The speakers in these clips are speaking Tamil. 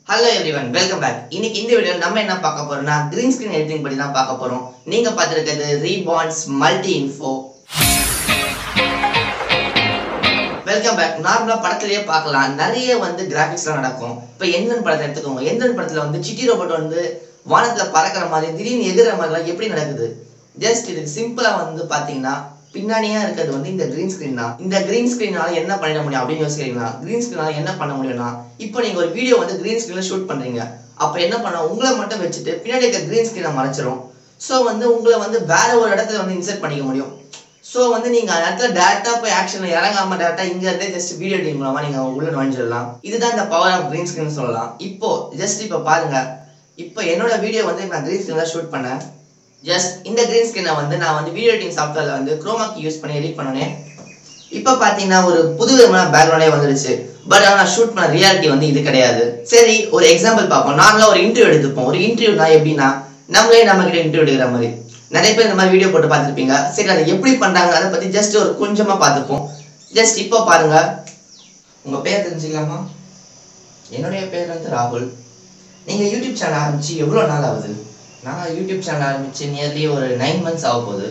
ஹலோ எவ்ரிவன் வெல்கம் பேக் இன்னைக்கு இந்த வீடியோல நம்ம என்ன பார்க்க போறோம்னா கிரீன் ஸ்கிரீன் எடிட்டிங் பத்தி தான் பார்க்க போறோம் நீங்க பார்த்திருக்கிறது ரீபான்ஸ் மல்டி இன்ஃபோ வெல்கம் பேக் நார்மலா படத்திலேயே பார்க்கலாம் நிறைய வந்து கிராபிக்ஸ்லாம் நடக்கும் இப்போ எந்தன் படத்தை எடுத்துக்கோங்க எந்தன் படத்துல வந்து சிட்டி ரோபோட் வந்து வானத்துல பறக்கிற மாதிரி திடீர்னு எகிற மாதிரிலாம் எப்படி நடக்குது ஜஸ்ட் இதுக்கு சிம்பிளா வந்து பாத்தீங்கன்னா பின்னாடியா இருக்கிறது வந்து இந்த கிரீன் ஸ்கிரீன் தான் இந்த கிரீன் ஸ்கிரீனால என்ன பண்ணிட முடியும் அப்படின்னு யோசிக்கிறீங்களா கிரீன் ஸ்கிரீனால என்ன பண்ண முடியும்னா இப்போ நீங்க ஒரு வீடியோ வந்து கிரீன் ஸ்கிரீன்ல ஷூட் பண்றீங்க அப்ப என்ன பண்ண உங்களை மட்டும் வச்சுட்டு பின்னாடி இருக்க கிரீன் ஸ்கிரீனை மறைச்சிரும் ஸோ வந்து உங்களை வந்து வேற ஒரு இடத்துல வந்து இன்சர்ட் பண்ணிக்க முடியும் ஸோ வந்து நீங்க அந்த இடத்துல டேரக்டா போய் ஆக்ஷன்ல இறங்காம டேரக்டா இங்க இருந்தே ஜஸ்ட் வீடியோ எடிட்டிங் மூலமா நீங்க உள்ள நுழைஞ்சிடலாம் இதுதான் இந்த பவர் ஆஃப் கிரீன் ஸ்கிரீன் சொல்லலாம் இப்போ ஜஸ்ட் இப்போ பாருங்க இப்போ என்னோட வீடியோ வந்து நான் கிரீன் ஸ்கிரீன்ல ஷூட் பண்ணேன் ஜஸ்ட் இந்த கிரீன் ஸ்கிரீனை வந்து நான் வந்து வீடியோ எடிட்டிங் சாஃப்ட்வேர்ல வந்து குரோமாக்கி யூஸ் பண்ணி எடிட் பண்ணனேன் இப்போ பார்த்தீங்கன்னா ஒரு புது விதமான பேக்ரவுண்டே வந்துருச்சு பட் ஆனால் நான் ஷூட் பண்ண ரியாலிட்டி வந்து இது கிடையாது சரி ஒரு எக்ஸாம்பிள் பார்ப்போம் நார்மலாக ஒரு இன்டர்வியூ எடுத்துப்போம் ஒரு இன்டர்வியூனா எப்படின்னா நம்மளே நம்ம கிட்ட இன்டர்வியூ எடுக்கிற மாதிரி நிறைய பேர் இந்த மாதிரி வீடியோ போட்டு பார்த்துருப்பீங்க சரி அதை எப்படி பண்றாங்க அதை பத்தி ஜஸ்ட் ஒரு கொஞ்சமா பார்த்துப்போம் ஜஸ்ட் இப்போ பாருங்க உங்க பேர் தெரிஞ்சுக்கலாமா என்னுடைய பேர் வந்து ராகுல் நீங்க யூடியூப் சேனல் ஆரம்பிச்சு எவ்வளோ நாள் ஆகுது நான் யூடியூப் சேனல் ஆரம்பிச்சு நியர்லி ஒரு நைன் மந்த்ஸ் ஆக போகுது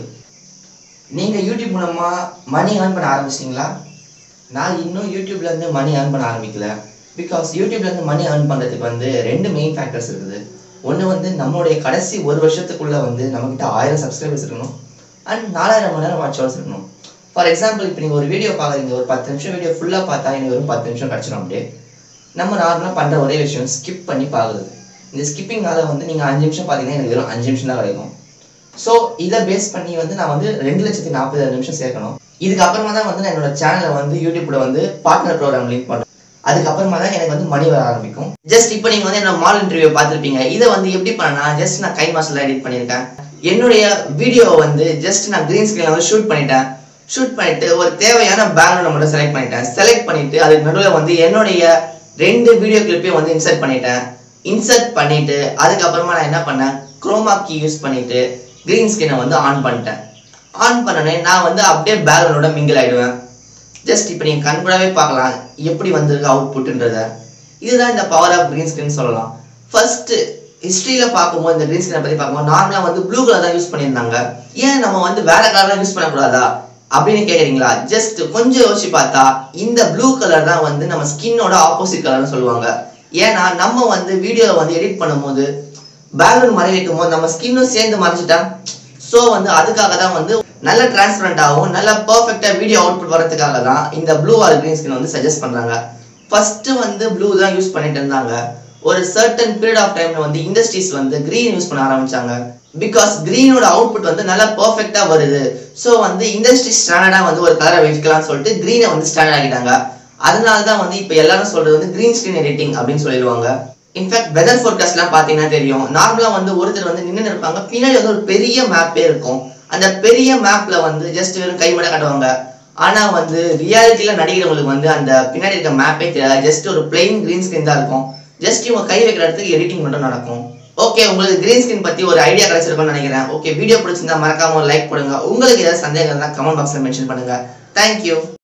நீங்க யூடியூப் மூலமா மணி ஏர்ன் பண்ண ஆரம்பிச்சிட்டீங்களா நான் இன்னும் யூடியூப்ல இருந்து மணி ஏர்ன் பண்ண ஆரம்பிக்கல பிகாஸ் யூடியூப்ல இருந்து மணி ஏர்ன் பண்றதுக்கு வந்து ரெண்டு மெயின் ஃபேக்டர்ஸ் இருக்குது ஒன்று வந்து நம்மளுடைய கடைசி ஒரு வருஷத்துக்குள்ள வந்து நம்மக்கிட்ட ஆயிரம் சப்ஸ்கிரைபர்ஸ் இருக்கணும் அண்ட் நாலாயிரம் மணி நேரம் வாட்ச் ஹவர்ஸ் இருக்கணும் ஃபார் எக்ஸாம்பிள் இப்போ நீங்கள் ஒரு வீடியோ பார்க்குறீங்க ஒரு பத்து நிமிஷம் வீடியோ ஃபுல்லாக பார்த்தா எனக்கு வெறும் பத்து நிமிஷம் கிடச்சிடும் அப்படியே நம்ம நார்மலாக பண்ணுற ஒரே விஷயம் ஸ்கிப் பண்ணி பார்க்குறது இந்த ஸ்கிப்பிங்கால வந்து நீங்கள் அஞ்சு நிமிஷம் பார்த்தீங்கன்னா எனக்கு வெறும் அஞ்சு நிமிஷம் தான் கிடைக்கும் ஸோ இதை பேஸ் பண்ணி வந்து நான் வந்து ரெண்டு லட்சத்தி நாற்பதாயிரம் நிமிஷம் சேர்க்கணும் இதுக்கப்புறமா தான் வந்து நான் என்னோட சேனலை வந்து யூடியூப்ல வந்து பார்ட்னர் ப்ரோக்ராம் லிங்க் பண்ணுறேன் அதுக்கப்புறமா தான் எனக்கு வந்து மணி வர ஆரம்பிக்கும் ஜஸ்ட் இப்போ நீங்க வந்து என்னோட மால் இன்டர்வியூ பார்த்துருப்பீங்க இதை வந்து எப்படி பண்ணனா ஜஸ்ட் நான் கை மாசத்துல எடிட் பண்ணியிருக்கேன் என்னுடைய வீடியோ வந்து ஜஸ்ட் நான் கிரீன் ஸ்கிரீன்ல வந்து ஷூட் பண்ணிட்டேன் ஷூட் பண்ணிட்டு ஒரு தேவையான பேக்ரவுண்ட் மட்டும் செலக்ட் பண்ணிட்டேன் செலக்ட் பண்ணிட்டு அதுக்கு நடுவில் வந்து என்னுடைய ரெண்டு வீடியோ கிளிப்பையும் வந்து இன்சர்ட் பண்ணிட்டேன் இன்சர்ட் பண்ணிட்டு அதுக்கப்புறமா நான் என்ன பண்ணேன் குரோமா கீ யூஸ் பண்ணிட்டு கிரீன் ஸ்கிரீனை வந்து ஆன் பண்ணிட்டேன் ஆன் பண்ணனே நான் வந்து அப்படியே பேக்ரவுண்டோட மிங்கிள் ஆயிடுவேன் ஜஸ்ட் இப்போ நீங்கள் கண்கூடாவே பார்க்கலாம் எப்படி வந்திருக்கு அவுட்புட்ன்றத இதுதான் இந்த பவர் ஆஃப் கிரீன் ஸ்கிரீன் சொல்லலாம் ஃபர்ஸ்ட் ஹிஸ்ட்ரியில் பார்க்கும்போது இந்த கிரீன் ஸ்கிரீனை பற்றி பார்க்கும்போது நார்மலாக வந்து ப்ளூ கலர் தான் யூஸ் பண்ணியிருந்தாங்க ஏன் நம்ம வந்து வேற கலர்லாம் யூஸ் பண்ணக்கூடாதா அப்படின்னு கேட்குறீங்களா ஜஸ்ட் கொஞ்சம் யோசிச்சு பார்த்தா இந்த ப்ளூ கலர் தான் வந்து நம்ம ஸ்கின்னோட ஆப்போசிட் கலர்னு சொல்லுவாங்க ஏன்னா நம்ம வந்து வீடியோவில் வந்து எடிட் பண்ணும்போது பேக்ரவுண்ட் மறை வைக்கும் போது நம்ம ஸ்கின்னும் சேர்ந்து மறைச்சிட்டா ஸோ வந்து அதுக்காக தான் வந்து நல்ல டிரான்ஸ்பரண்டாகவும் நல்ல பர்ஃபெக்டாக வீடியோ அவுட்புட் வரதுக்காக தான் இந்த ப்ளூ ஆர் கிரீன் ஸ்கின் வந்து சஜஸ்ட் பண்ணுறாங்க ஃபர்ஸ்ட் வந்து ப்ளூ தான் யூஸ் பண்ணிட்டு இருந்தாங்க ஒரு சர்டன் பீரியட் ஆஃப் டைம்ல வந்து இண்டஸ்ட்ரீஸ் வந்து கிரீன் யூஸ் பண்ண ஆரம்பிச்சாங்க பிகாஸ் கிரீனோட அவுட்புட் வந்து நல்லா பர்ஃபெக்டா வருது ஸோ வந்து இண்டஸ்ட்ரி ஸ்டாண்டர்டா வந்து ஒரு கலரை வைக்கலாம்னு சொல்லிட்டு கிரீனை வந்து ஸ்டாண்டர்ட் ஆக்கிட்டாங்க அதனால தான் வந்து இப்போ எல்லாரும் சொல்றது வந்து கிரீன் ஸ்கிரீன் எடிட்டிங் அப்படின்னு சொல்லிடுவாங்க இன்ஃபேக்ட் வெதர் ஃபோர்காஸ்ட்லாம் பார்த்தீங்கன்னா தெரியும் நார்மலாக வந்து ஒருத்தர் வந்து நின்று இருப்பாங்க பின்னாடி வந்து ஒரு பெரிய மேப்பே இருக்கும் அந்த பெரிய மேப்ல வந்து ஜஸ்ட் வெறும் கை மட்டும் காட்டுவாங்க ஆனா வந்து ரியாலிட்டியில நடிக்கிறவங்களுக்கு வந்து அந்த பின்னாடி இருக்க மேப்பே தெரியாது ஜஸ்ட் ஒரு பிளெயின் கிரீன் ஸ்கிரீன் தான் இருக்கும் ஜஸ்ட் இவங்க கை வைக்கிற இடத்துக்கு எடிட்டிங் மட்டும் நடக்கும் ஓகே உங்களுக்கு கிரீன் ஸ்கிரீன் பத்தி ஒரு ஐடியா கிடைச்சிருக்கும்னு நினைக்கிறேன் ஓகே வீடியோ பிடிச்சிருந்தா மறக்காம ஒரு லைக் போடுங்க உங்களுக்கு ஏதாவது சந்தேகம் இருந்தால் கமெண்ட் பாக்ஸ்ல மென்ஷன் பண்ணுங்க தேங்க்யூ